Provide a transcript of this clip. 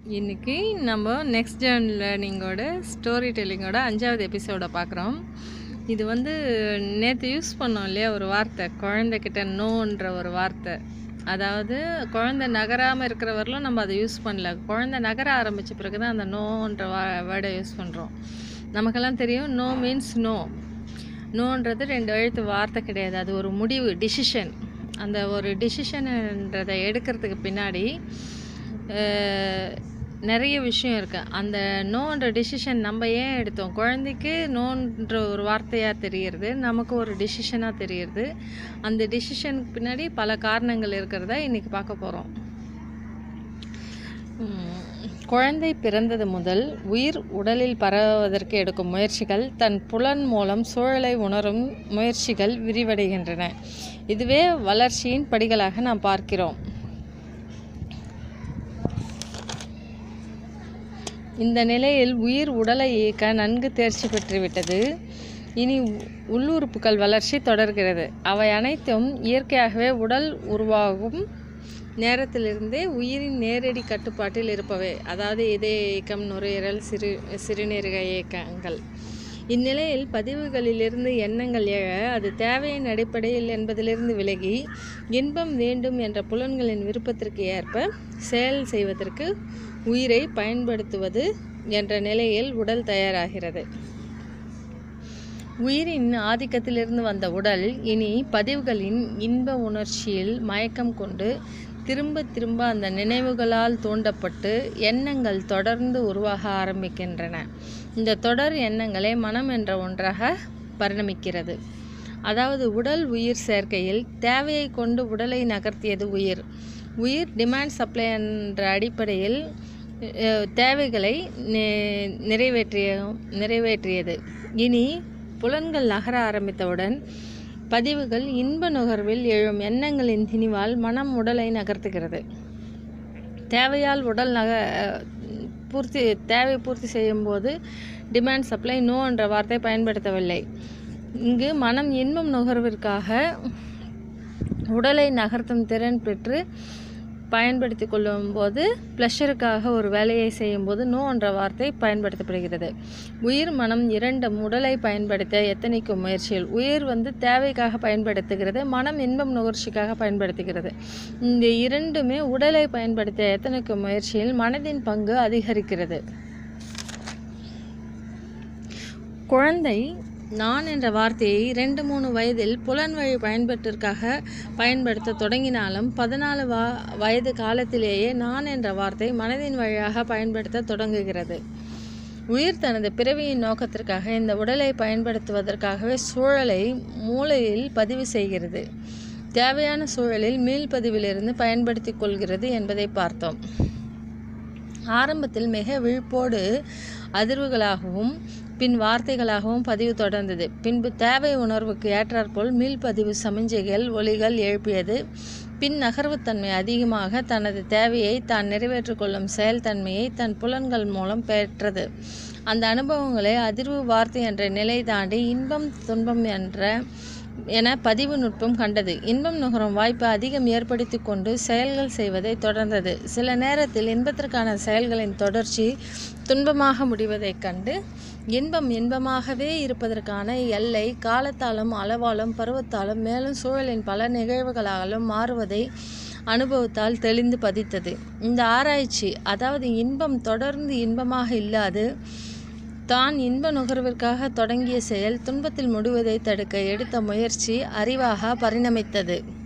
இன்னைக்கு நம்ம next gen லேர்னிங்கோட ஸ்டோரி டெல்லிங்கோட அஞ்சாவது எபிசோட பார்க்குறோம் இது வந்து நேற்று யூஸ் பண்ணோம் இல்லையா ஒரு வார்த்தை குழந்தைகிட்ட நோன்ற ஒரு வார்த்தை அதாவது குழந்தை நகராமல் இருக்கிற வரலும் நம்ம அதை யூஸ் பண்ணல குழந்தை நகர ஆரம்பித்த பிறகு தான் அந்த நோன்ற வா வேர்டை யூஸ் பண்ணுறோம் நமக்கெல்லாம் தெரியும் நோ மீன்ஸ் நோ நோன்றது ரெண்டு எழுத்து வார்த்தை கிடையாது அது ஒரு முடிவு டிசிஷன் அந்த ஒரு டிசிஷன்ன்றதை எடுக்கிறதுக்கு பின்னாடி அஹ், நிறைய விஷயம் இருக்குது அந்த நோன்ற டிசிஷன் நம்ம ஏன் எடுத்தோம் குழந்தைக்கு நோன்ற ஒரு வார்த்தையாக தெரியுறது நமக்கு ஒரு டிசிஷனாக தெரியுது அந்த டிசிஷனுக்கு பின்னாடி பல காரணங்கள் இருக்கிறத இன்றைக்கி பார்க்க போகிறோம் குழந்தை பிறந்தது முதல் உயிர் உடலில் பரவுவதற்கு எடுக்கும் முயற்சிகள் தன் புலன் மூலம் சூழலை உணரும் முயற்சிகள் விரிவடைகின்றன இதுவே வளர்ச்சியின் படிகளாக நாம் பார்க்கிறோம் இந்த நிலையில் உயிர் உடலை இயக்க நன்கு தேர்ச்சி பெற்றுவிட்டது இனி உ- உள்ளுறுப்புகள் வளர்ச்சி தொடர்கிறது அவை அனைத்தும் இயற்கையாகவே உடல் உருவாகும் நேரத்திலிருந்தே உயிரின் நேரடி கட்டுப்பாட்டில் இருப்பவை அதாவது இதய இயக்கம் நுரையீரல் சிறு சிறுநீரக இயக்கங்கள் இந்நிலையில் பதிவுகளிலிருந்து எண்ணங்கள் எழ அது தேவையின் அடிப்படையில் என்பதிலிருந்து விலகி இன்பம் வேண்டும் என்ற புலன்களின் விருப்பத்திற்கு ஏற்ப செயல் செய்வதற்கு உயிரை பயன்படுத்துவது என்ற நிலையில் உடல் தயாராகிறது உயிரின் ஆதிக்கத்திலிருந்து வந்த உடல் இனி பதிவுகளின் இன்ப உணர்ச்சியில் மயக்கம் கொண்டு திரும்ப திரும்ப அந்த நினைவுகளால் தூண்டப்பட்டு எண்ணங்கள் தொடர்ந்து உருவாக ஆரம்பிக்கின்றன இந்த தொடர் எண்ணங்களே மனம் என்ற ஒன்றாக பரிணமிக்கிறது அதாவது உடல் உயிர் சேர்க்கையில் தேவையை கொண்டு உடலை நகர்த்தியது உயிர் உயிர் டிமாண்ட் சப்ளை என்ற அடிப்படையில் அஹ், தேவைகளை நி- நிறைவேற்றிய நிறைவேற்றியது இனி புலன்கள் நகர ஆரம்பித்தவுடன் பதிவுகள் இன்ப நுகர்வில் எழும் எண்ணங்களின் திணிவால் மனம் உடலை நகர்த்துகிறது தேவையால் உடல் நக பூர்த்தி தேவை பூர்த்தி செய்யும்போது டிமாண்ட் சப்ளை நோ என்ற வார்த்தை பயன்படுத்தவில்லை இங்கு மனம் இன்பம் நுகர்விற்காக உடலை நகர்த்தும் திறன் பெற்று பயன்படுத்தி கொள்ளும்போது ப்ளஷருக்காக ஒரு வேலையை செய்யும்போது நோ என்ற வார்த்தை பயன்படுத்தப்படுகிறது உயிர் மனம் இரண்டும் உடலை பயன்படுத்த எத்தனைக்கும் முயற்சியில் உயிர் வந்து தேவைக்காக பயன்படுத்துகிறது மனம் இன்பம் நுகர்ச்சிக்காக பயன்படுத்துகிறது இந்த இரண்டுமே உடலை பயன்படுத்த எத்தனைக்கும் முயற்சியில் மனதின் பங்கு அதிகரிக்கிறது குழந்தை நான் என்ற வார்த்தையை ரெண்டு மூணு வயதில் புலன் வழி பயன்பாட்டிற்காக பயன்படுத்த தொடங்கினாலும் பதினாலு வா வயது காலத்திலேயே நான் என்ற வார்த்தை மனதின் வழியாக பயன்படுத்த தொடங்குகிறது உயிர் தனது பிறவியின் நோக்கத்திற்காக இந்த உடலை பயன்படுத்துவதற்காகவே சூழலை மூளையில் பதிவு செய்கிறது தேவையான சூழலில் மீள்பதிவிலிருந்து பயன்படுத்தி கொள்கிறது என்பதை பார்த்தோம் ஆரம்பத்தில் மிக விழிப்போடு அதிர்வுகளாகவும் பின் வார்த்தைகளாகவும் பதிவு தொடர்ந்தது பின்பு தேவை உணர்வுக்கு ஏற்றாற்போல் மீள்பதிவு சமிஞ்சைகள் ஒலிகள் எழுப்பியது பின் நகர்வுத்தன்மை அதிகமாக தனது தேவையை தான் நிறைவேற்றிக் கொள்ளும் செயல்தன்மையை தன் புலன்கள் மூலம் பெற்றது அந்த அனுபவங்களை அதிர்வு வார்த்தை என்ற நிலை தாண்டி இன்பம் துன்பம் என்ற என பதிவு நுட்பம் கண்டது இன்பம் நுகரும் வாய்ப்பு அதிகம் ஏற்படுத்தி கொண்டு செயல்கள் செய்வதை தொடர்ந்தது சில நேரத்தில் இன்பத்திற்கான செயல்களின் தொடர்ச்சி துன்பமாக முடிவதைக் கண்டு இன்பம் இன்பமாகவே இருப்பதற்கான எல்லை காலத்தாலும் அளவாலும் பருவத்தாலும் மேலும் சூழலின் பல நிகழ்வுகளாலும் மாறுவதை அனுபவத்தால் தெளிந்து பதித்தது இந்த ஆராய்ச்சி அதாவது இன்பம் தொடர்ந்து இன்பமாக இல்லாது தான் இன்ப நுகர்விற்காக தொடங்கிய செயல் துன்பத்தில் முடிவதை தடுக்க எடுத்த முயற்சி அறிவாக பரிணமித்தது